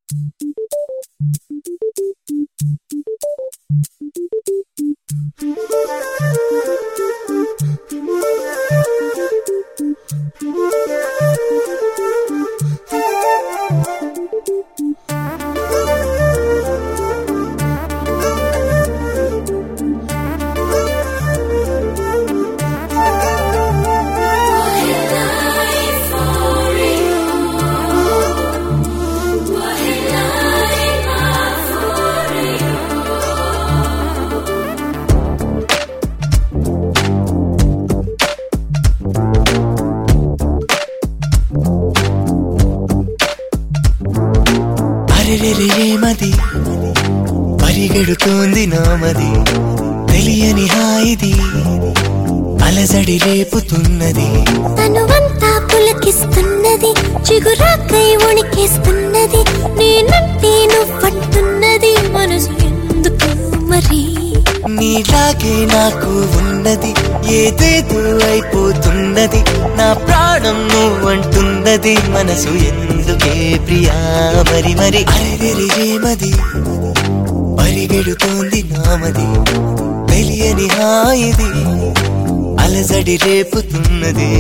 అరెరెరె ఏమది పరిగెడుతోంది నామది తెలియని హాయిది అలజడి రేపుతున్నది తనువంతా పులకిస్తున్నది చిగురాకై ఉణికేస్తున్నది నేనంటే నువ్వంటున్నది మనసు ఎందుకు మరి నీలాగే నాకు ఉన్నది ఏదేదో అయిపోతున్నది నా ప్రాణం నువ్వంటున్నది మనసు ఎందుకే ప్రియా మరి మరి అరెరెరె ఏమది పరిగెడుతోంది నామది తెలియని హాయిది అలజడి రేపుతున్నది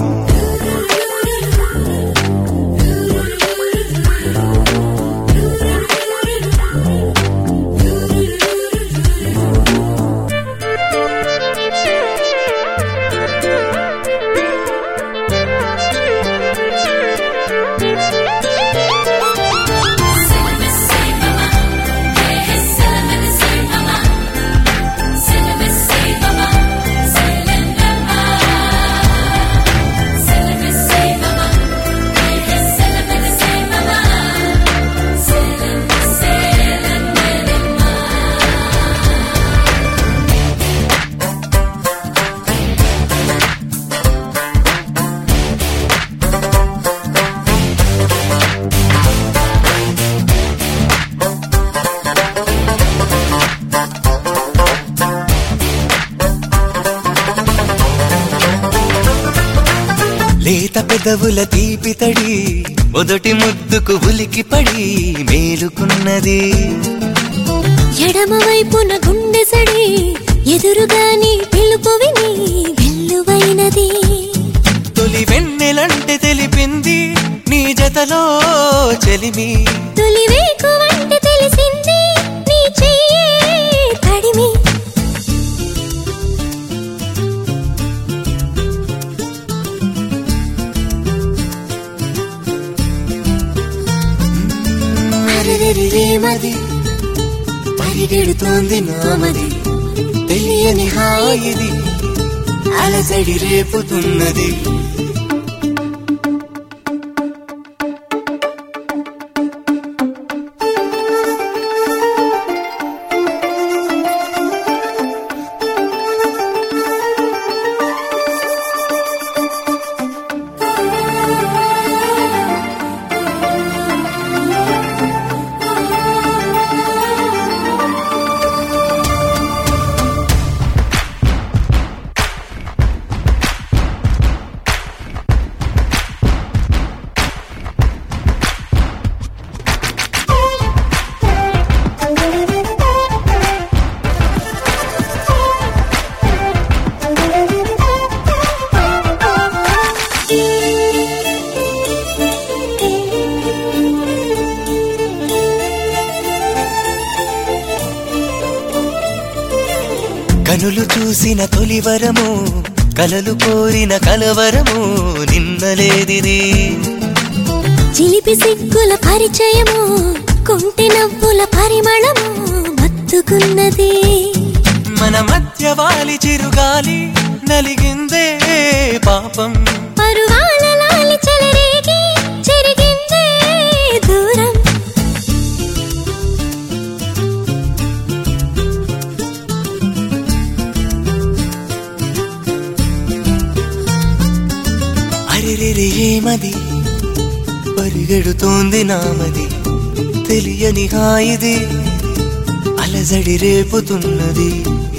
లేత పెదవుల తీపితడి మొదటి ముద్దుకు ఉలికి పడి మేలుకున్నది ఎడమ వైపున గుండె సడి ఎదురుగా నీ పిలుపు విని వెల్లువైనది తొలి వెన్నెలంటే తెలిపింది నీ జతలో చెలిమి తొలి వేకువంటే తెలిసింది నీ చెయ్యే తడిమి అరెరెరెరేమది పరిగెడుతోంది నామది తెలియని హాయిది అలజడి రేపుతున్నది కనులు చూసిన తొలివరము కలలు కోరిన కలవరము నిన్నలేదిది చిలిపి సిగ్గుల పరిచయము కుంటి నవ్వుల పరిమళము మత్తుకున్నది మన మధ్య వాలి చిరుగాలి నలిగిందే పాపం పరువాల లాలి చెలరేగి చెరిగిందే దూరం అరెరెరె ఏమది పరిగెడుతోంది నామది తెలియని హాయిది అలజడి రేపుతున్నది